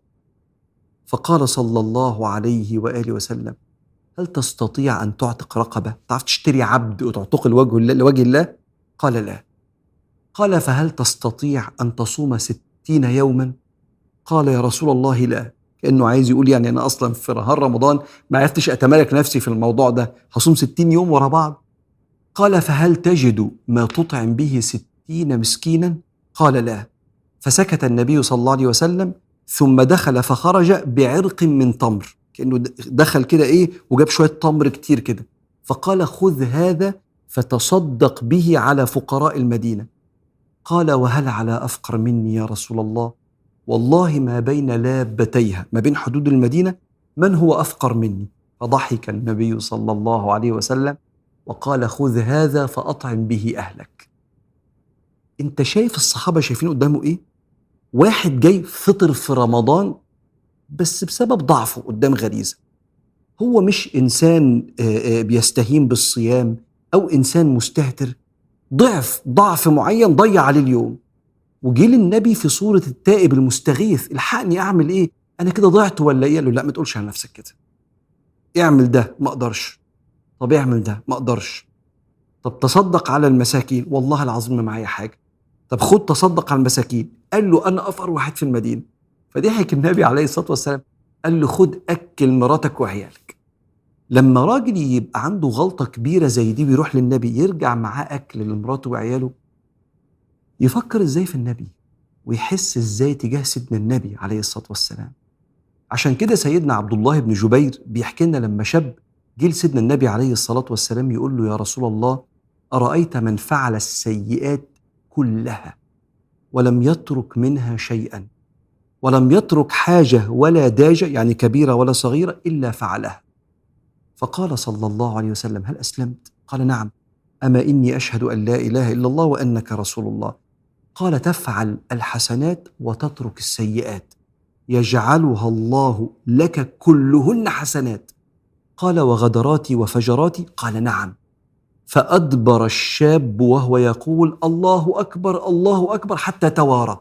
فقال صلى الله عليه وآله وسلم هل تستطيع أن تعتق رقبة تعرف تشتري عبد وتعتق لوجه الله, لوجه الله قال لا قال فهل تستطيع أن تصوم ستين يوما قال يا رسول الله لا كأنه عايز يقول يعني أنا أصلا في نهار رمضان ما عرفتش أتمالك نفسي في الموضوع ده هصوم ستين يوم ورا بعض قال فهل تجد ما تطعم به ستين مسكينا قال لا فسكت النبي صلى الله عليه وسلم ثم دخل فخرج بعرق من تمر كأنه دخل كده إيه وجاب شوية تمر كتير كده فقال خذ هذا فتصدق به على فقراء المدينة قال وهل على أفقر مني يا رسول الله والله ما بين لابتيها ما بين حدود المدينة من هو أفقر مني فضحك النبي صلى الله عليه وسلم وقال خذ هذا فأطعم به أهلك انت شايف الصحابة شايفين قدامه ايه واحد جاي فطر في رمضان بس بسبب ضعفه قدام غريزه هو مش انسان آه، آه، بيستهين بالصيام او انسان مستهتر ضعف ضعف معين ضيع عليه اليوم وجه للنبي في صوره التائب المستغيث الحقني اعمل ايه انا كده ضعت ولا ايه قال له لا ما تقولش على نفسك كده اعمل ده ما اقدرش طب اعمل ده ما اقدرش طب تصدق على المساكين والله العظيم ما معايا حاجه طب خد تصدق على المساكين قال له انا افقر واحد في المدينه فضحك النبي عليه الصلاه والسلام قال له خد اكل مراتك وعيالك لما راجل يبقى عنده غلطه كبيره زي دي بيروح للنبي يرجع معاه اكل لمراته وعياله يفكر ازاي في النبي ويحس ازاي تجاه سيدنا النبي عليه الصلاه والسلام عشان كده سيدنا عبد الله بن جبير بيحكي لنا لما شاب جه لسيدنا النبي عليه الصلاه والسلام يقول له يا رسول الله ارايت من فعل السيئات كلها ولم يترك منها شيئا ولم يترك حاجه ولا داجه يعني كبيره ولا صغيره الا فعلها فقال صلى الله عليه وسلم هل اسلمت قال نعم اما اني اشهد ان لا اله الا الله وانك رسول الله قال تفعل الحسنات وتترك السيئات يجعلها الله لك كلهن حسنات قال وغدراتي وفجراتي قال نعم فادبر الشاب وهو يقول الله اكبر الله اكبر حتى توارى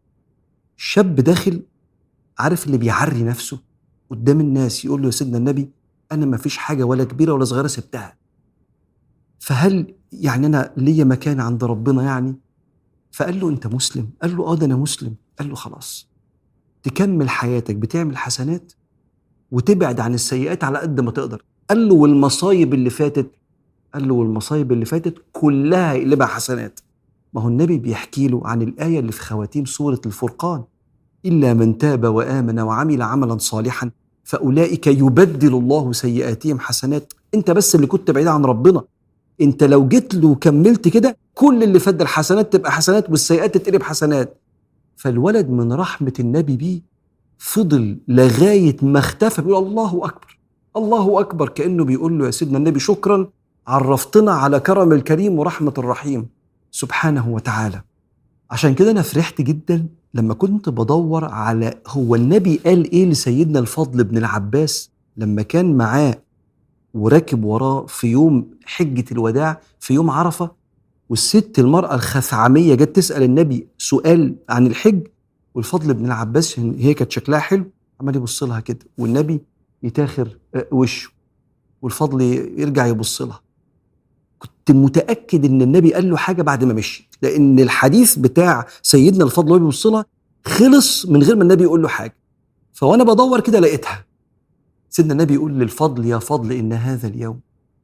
شاب داخل عارف اللي بيعري نفسه قدام الناس يقول له يا سيدنا النبي انا ما فيش حاجه ولا كبيره ولا صغيره سبتها فهل يعني انا ليا مكان عند ربنا يعني فقال له انت مسلم قال له اه ده انا مسلم قال له خلاص تكمل حياتك بتعمل حسنات وتبعد عن السيئات على قد ما تقدر قال له والمصايب اللي فاتت قال له والمصايب اللي فاتت كلها يقلبها حسنات ما هو النبي بيحكي له عن الآية اللي في خواتيم سورة الفرقان إلا من تاب وآمن وعمل عملا صالحا فأولئك يبدل الله سيئاتهم حسنات أنت بس اللي كنت بعيد عن ربنا أنت لو جيت له وكملت كده كل اللي فات الحسنات تبقى حسنات والسيئات تتقلب حسنات فالولد من رحمة النبي بيه فضل لغاية ما اختفى بيقول الله أكبر الله أكبر كأنه بيقول له يا سيدنا النبي شكرا عرفتنا على كرم الكريم ورحمة الرحيم سبحانه وتعالى عشان كده أنا فرحت جدا لما كنت بدور على هو النبي قال إيه لسيدنا الفضل بن العباس لما كان معاه وراكب وراه في يوم حجة الوداع في يوم عرفة والست المرأة الخثعمية جت تسأل النبي سؤال عن الحج والفضل بن العباس هي كانت شكلها حلو عمال يبص لها كده والنبي يتاخر آه، وشه والفضل يرجع يبص لها كنت متاكد ان النبي قال له حاجه بعد ما مشي لان الحديث بتاع سيدنا الفضل وهو بيبص لها خلص من غير ما النبي يقول له حاجه فوانا بدور كده لقيتها سيدنا النبي يقول للفضل يا فضل ان هذا اليوم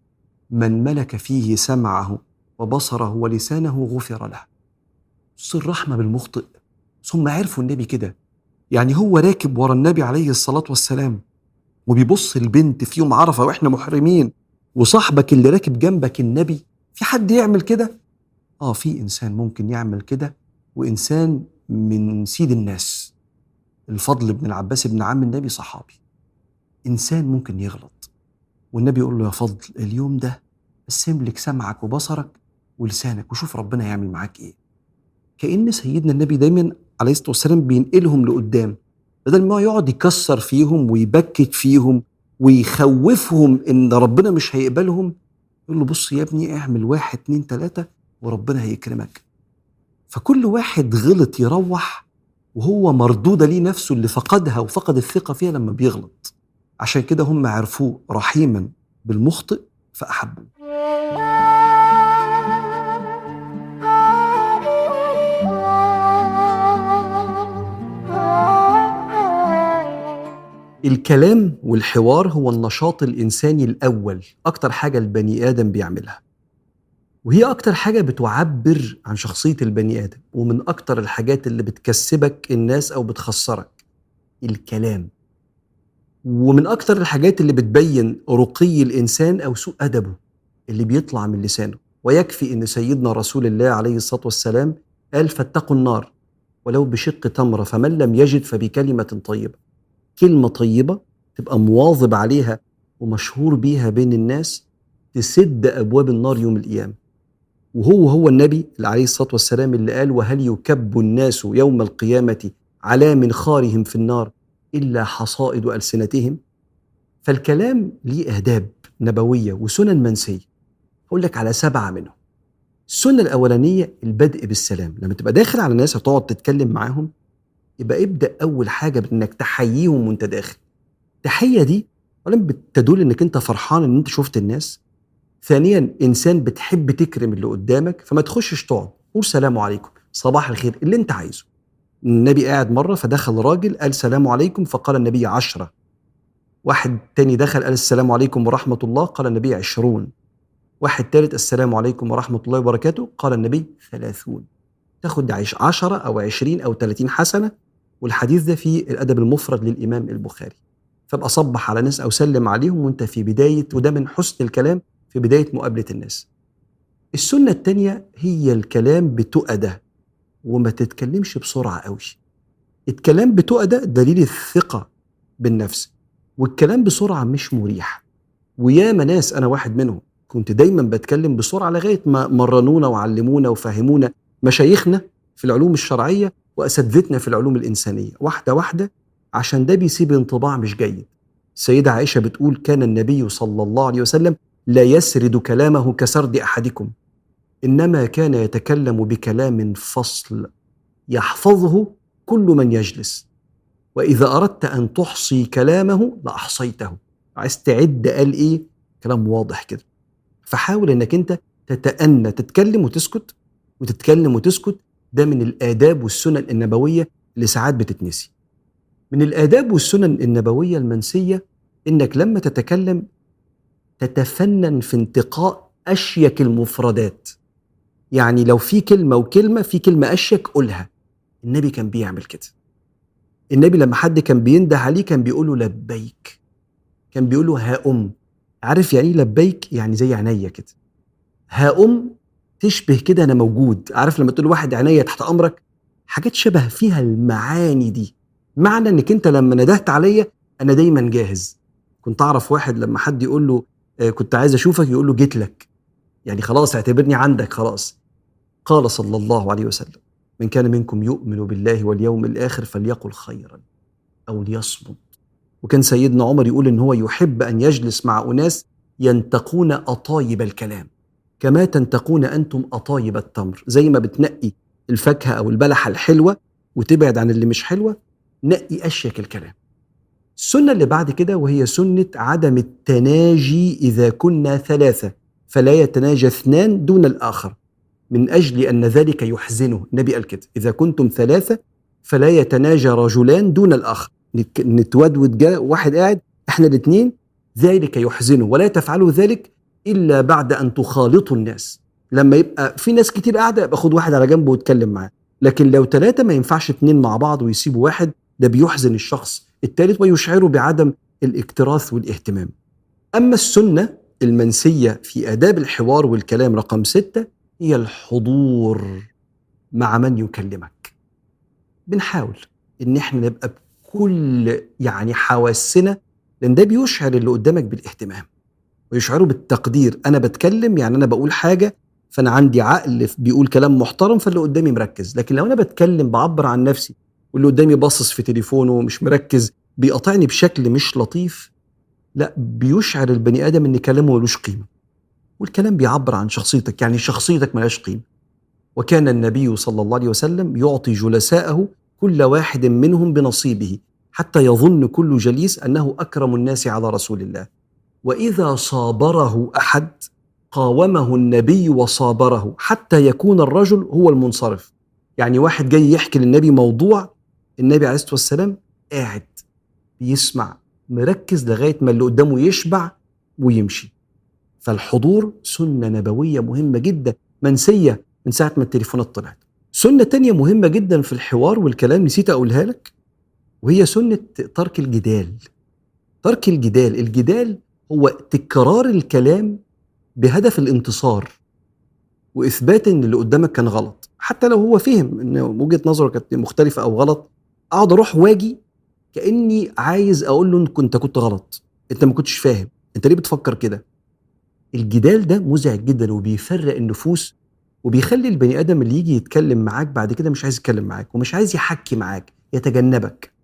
من ملك فيه سمعه وبصره ولسانه غفر له بص الرحمه بالمخطئ ثم عرفوا النبي كده يعني هو راكب ورا النبي عليه الصلاه والسلام وبيبص البنت في يوم عرفه واحنا محرمين وصاحبك اللي راكب جنبك النبي في حد يعمل كده اه في انسان ممكن يعمل كده وانسان من سيد الناس الفضل بن العباس بن عم النبي صحابي انسان ممكن يغلط والنبي يقول له يا فضل اليوم ده بس املك سمعك وبصرك ولسانك وشوف ربنا يعمل معاك ايه كأن سيدنا النبي دايما عليه الصلاة والسلام بينقلهم لقدام بدل ما يقعد يكسر فيهم ويبكت فيهم ويخوفهم ان ربنا مش هيقبلهم يقول له بص يا ابني اعمل واحد اتنين تلاتة وربنا هيكرمك فكل واحد غلط يروح وهو مردودة ليه نفسه اللي فقدها وفقد الثقة فيها لما بيغلط عشان كده هم عرفوه رحيما بالمخطئ فأحبوه الكلام والحوار هو النشاط الإنساني الأول أكتر حاجة البني آدم بيعملها وهي أكتر حاجة بتعبر عن شخصية البني آدم ومن أكتر الحاجات اللي بتكسبك الناس أو بتخسرك الكلام ومن أكتر الحاجات اللي بتبين رقي الإنسان أو سوء أدبه اللي بيطلع من لسانه ويكفي إن سيدنا رسول الله عليه الصلاة والسلام قال فاتقوا النار ولو بشق تمرة فمن لم يجد فبكلمة طيبة كلمة طيبة تبقى مواظب عليها ومشهور بيها بين الناس تسد أبواب النار يوم القيامة وهو هو النبي اللي عليه الصلاة والسلام اللي قال وهل يكب الناس يوم القيامة على منخارهم في النار الا حصائد السنتهم فالكلام ليه آداب نبوية وسنن منسية أقول لك على سبعة منهم السنة الأولانية البدء بالسلام لما تبقى داخل على ناس وتقعد تتكلم معاهم يبقى ابدأ أول حاجة بإنك تحييهم وأنت داخل التحية دي أولا بتدل إنك أنت فرحان إن أنت شفت الناس ثانيا إنسان بتحب تكرم اللي قدامك فما تخشش تقعد قول سلام عليكم صباح الخير اللي أنت عايزه النبي قاعد مرة فدخل راجل قال سلام عليكم فقال النبي عشرة واحد تاني دخل قال السلام عليكم ورحمة الله قال النبي عشرون واحد تالت السلام عليكم ورحمة الله وبركاته قال النبي ثلاثون تاخد عش عشرة أو عشرين أو ثلاثين حسنة والحديث ده في الأدب المفرد للإمام البخاري فابقى صبح على ناس أو سلم عليهم وانت في بداية وده من حسن الكلام في بداية مقابلة الناس السنة التانية هي الكلام بتؤدة وما تتكلمش بسرعة قوي الكلام بتؤدة دليل الثقة بالنفس والكلام بسرعة مش مريح وياما ناس أنا واحد منهم كنت دايما بتكلم بسرعة لغاية ما مرنونا وعلمونا وفهمونا مشايخنا في العلوم الشرعية وأساتذتنا في العلوم الإنسانية واحدة واحدة عشان ده بيسيب انطباع مش جيد السيدة عائشة بتقول كان النبي صلى الله عليه وسلم لا يسرد كلامه كسرد أحدكم إنما كان يتكلم بكلام فصل يحفظه كل من يجلس وإذا أردت أن تحصي كلامه لأحصيته عايز تعد قال إيه كلام واضح كده فحاول إنك أنت تتأنى تتكلم وتسكت وتتكلم وتسكت ده من الآداب والسنن النبوية اللي ساعات بتتنسي من الآداب والسنن النبوية المنسية إنك لما تتكلم تتفنن في انتقاء أشيك المفردات يعني لو في كلمة وكلمة في كلمة أشيك قولها النبي كان بيعمل كده النبي لما حد كان بينده عليه كان بيقول له لبيك كان بيقول له ها أم عارف يعني ايه لبيك يعني زي عينيا كده ها أم تشبه كده أنا موجود عارف لما تقول واحد عينيا تحت أمرك حاجات شبه فيها المعاني دي معنى انك انت لما ندهت عليا انا دايما جاهز كنت اعرف واحد لما حد يقول له آه، كنت عايز اشوفك يقول له جيت لك يعني خلاص اعتبرني عندك خلاص قال صلى الله عليه وسلم من كان منكم يؤمن بالله واليوم الاخر فليقل خيرا او ليصمت وكان سيدنا عمر يقول ان هو يحب ان يجلس مع اناس ينتقون اطايب الكلام كما تنتقون انتم اطايب التمر زي ما بتنقي الفاكهه او البلحه الحلوه وتبعد عن اللي مش حلوه نقي اشيك الكلام السنه اللي بعد كده وهي سنه عدم التناجي اذا كنا ثلاثه فلا يتناجى اثنان دون الاخر من اجل ان ذلك يحزنه النبي قال كده اذا كنتم ثلاثه فلا يتناجى رجلان دون الاخر نتك- نتودود جا واحد قاعد احنا الاثنين ذلك يحزنه ولا تفعلوا ذلك الا بعد ان تخالطوا الناس لما يبقى في ناس كتير قاعده يبقى خد واحد على جنبه واتكلم معاه لكن لو ثلاثه ما ينفعش اتنين مع بعض ويسيبوا واحد ده بيحزن الشخص الثالث ويشعره بعدم الاكتراث والاهتمام اما السنه المنسيه في اداب الحوار والكلام رقم سته هي الحضور مع من يكلمك بنحاول ان احنا نبقى بكل يعني حواسنا لان ده بيشعر اللي قدامك بالاهتمام ويشعره بالتقدير انا بتكلم يعني انا بقول حاجه فانا عندي عقل بيقول كلام محترم فاللي قدامي مركز لكن لو انا بتكلم بعبر عن نفسي واللي قدامي باصص في تليفونه مش مركز بيقاطعني بشكل مش لطيف لا بيشعر البني ادم ان كلامه ملوش قيمه والكلام بيعبر عن شخصيتك يعني شخصيتك ملهاش قيمه وكان النبي صلى الله عليه وسلم يعطي جلساءه كل واحد منهم بنصيبه حتى يظن كل جليس انه اكرم الناس على رسول الله واذا صابره احد قاومه النبي وصابره حتى يكون الرجل هو المنصرف يعني واحد جاي يحكي للنبي موضوع النبي عليه الصلاه والسلام قاعد بيسمع مركز لغايه ما اللي قدامه يشبع ويمشي فالحضور سنه نبويه مهمه جدا منسيه من ساعه ما التليفونات طلعت سنه تانية مهمه جدا في الحوار والكلام نسيت اقولها لك وهي سنه ترك الجدال ترك الجدال الجدال هو تكرار الكلام بهدف الانتصار واثبات ان اللي قدامك كان غلط حتى لو هو فهم ان وجهه نظره كانت مختلفه او غلط اقعد اروح واجي كاني عايز اقول له انت كنت كنت غلط انت ما كنتش فاهم انت ليه بتفكر كده الجدال ده مزعج جدا وبيفرق النفوس وبيخلي البني ادم اللي يجي يتكلم معاك بعد كده مش عايز يتكلم معاك ومش عايز يحكي معاك يتجنبك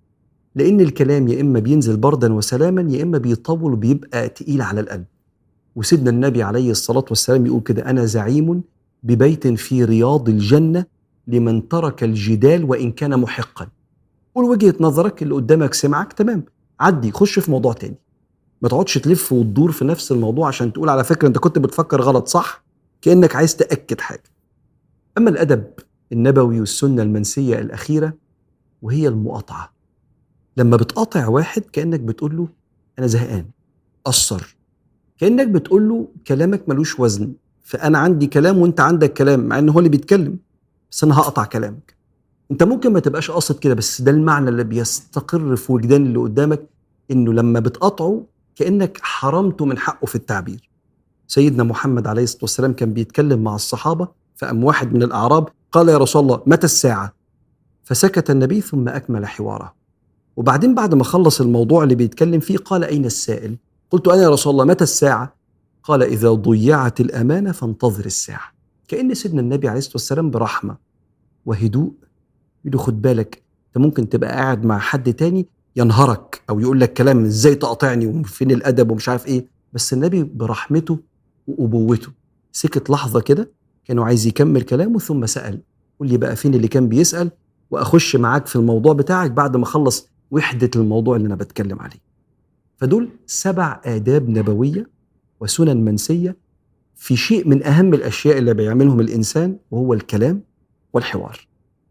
لان الكلام يا اما بينزل بردا وسلاما يا اما بيطول وبيبقى تقيل على القلب وسيدنا النبي عليه الصلاه والسلام يقول كده انا زعيم ببيت في رياض الجنه لمن ترك الجدال وان كان محقا قول وجهه نظرك اللي قدامك سمعك تمام عدي خش في موضوع تاني ما تقعدش تلف وتدور في نفس الموضوع عشان تقول على فكره انت كنت بتفكر غلط صح كانك عايز تاكد حاجه اما الادب النبوي والسنه المنسيه الاخيره وهي المقاطعه لما بتقاطع واحد كانك بتقول له انا زهقان قصر كانك بتقول له كلامك ملوش وزن فانا عندي كلام وانت عندك كلام مع ان هو اللي بيتكلم بس انا هقطع كلامك انت ممكن ما تبقاش قاصد كده بس ده المعنى اللي بيستقر في وجدان اللي قدامك انه لما بتقاطعه كانك حرمته من حقه في التعبير سيدنا محمد عليه الصلاه والسلام كان بيتكلم مع الصحابه فقام واحد من الاعراب قال يا رسول الله متى الساعه فسكت النبي ثم اكمل حواره وبعدين بعد ما خلص الموضوع اللي بيتكلم فيه قال اين السائل قلت انا يا رسول الله متى الساعه قال اذا ضيعت الامانه فانتظر الساعه كان سيدنا النبي عليه الصلاه والسلام برحمه وهدوء يقول له خد بالك انت ممكن تبقى قاعد مع حد تاني ينهرك او يقول لك كلام ازاي تقاطعني وفين الادب ومش عارف ايه بس النبي برحمته وابوته سكت لحظه كده كانوا عايز يكمل كلامه ثم سال قول لي بقى فين اللي كان بيسال واخش معاك في الموضوع بتاعك بعد ما اخلص وحده الموضوع اللي انا بتكلم عليه فدول سبع آداب نبوية وسنن منسية في شيء من أهم الأشياء اللي بيعملهم الإنسان وهو الكلام والحوار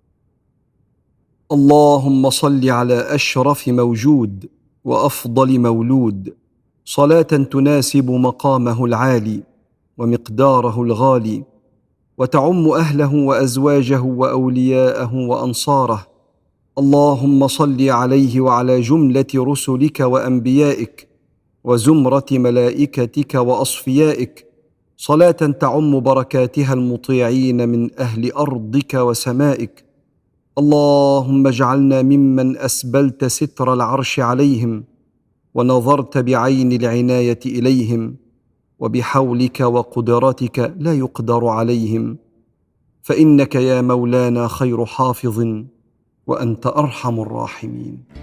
اللهم صل على أشرف موجود وأفضل مولود صلاة تناسب مقامه العالي ومقداره الغالي وتعم أهله وأزواجه وأولياءه وأنصاره اللهم صل عليه وعلى جمله رسلك وانبيائك وزمره ملائكتك واصفيائك صلاه تعم بركاتها المطيعين من اهل ارضك وسمائك اللهم اجعلنا ممن اسبلت ستر العرش عليهم ونظرت بعين العنايه اليهم وبحولك وقدرتك لا يقدر عليهم فانك يا مولانا خير حافظ وانت ارحم الراحمين